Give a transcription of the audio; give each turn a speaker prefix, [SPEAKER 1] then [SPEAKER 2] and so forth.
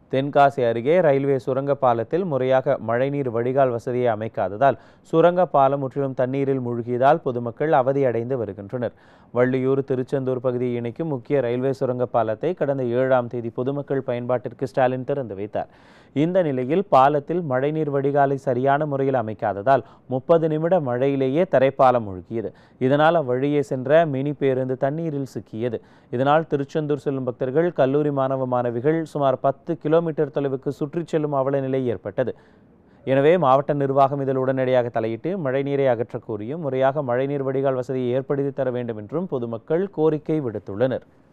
[SPEAKER 1] தென்காசி அருகே ரயில்வே சுரங்க பாலத்தில் முறையாக மழைநீர் வடிகால் வசதியை அமைக்காததால் சுரங்க பாலம் முற்றிலும் தண்ணீரில் மூழ்கியதால் பொதுமக்கள் அவதியடைந்து வருகின்றனர் வள்ளியூர் திருச்செந்தூர் பகுதியை இணைக்கும் முக்கிய ரயில்வே சுரங்க பாலத்தை கடந்த ஏழாம் தேதி பொதுமக்கள் பயன்பாட்டிற்கு ஸ்டாலின் திறந்து வைத்தார் இந்த நிலையில் பாலத்தில் மழைநீர் வடிகாலை சரியான முறையில் அமைக்காததால் முப்பது நிமிட மழையிலேயே தரைப்பாலம் மூழ்கியது இதனால் அவ்வழியே சென்ற மினி பேருந்து தண்ணீரில் சிக்கியது இதனால் திருச்செந்தூர் செல்லும் பக்தர்கள் கல்லூரி மாணவ மாணவிகள் சுமார் பத்து கிலோமீட்டர் தொலைவுக்கு சுற்றிச் செல்லும் அவல நிலை ஏற்பட்டது எனவே மாவட்ட நிர்வாகம் இதில் உடனடியாக தலையிட்டு மழைநீரை அகற்றக் கோரியும் முறையாக மழைநீர் வடிகால் வசதியை ஏற்படுத்தி தர வேண்டும் என்றும் பொதுமக்கள் கோரிக்கை விடுத்துள்ளனர்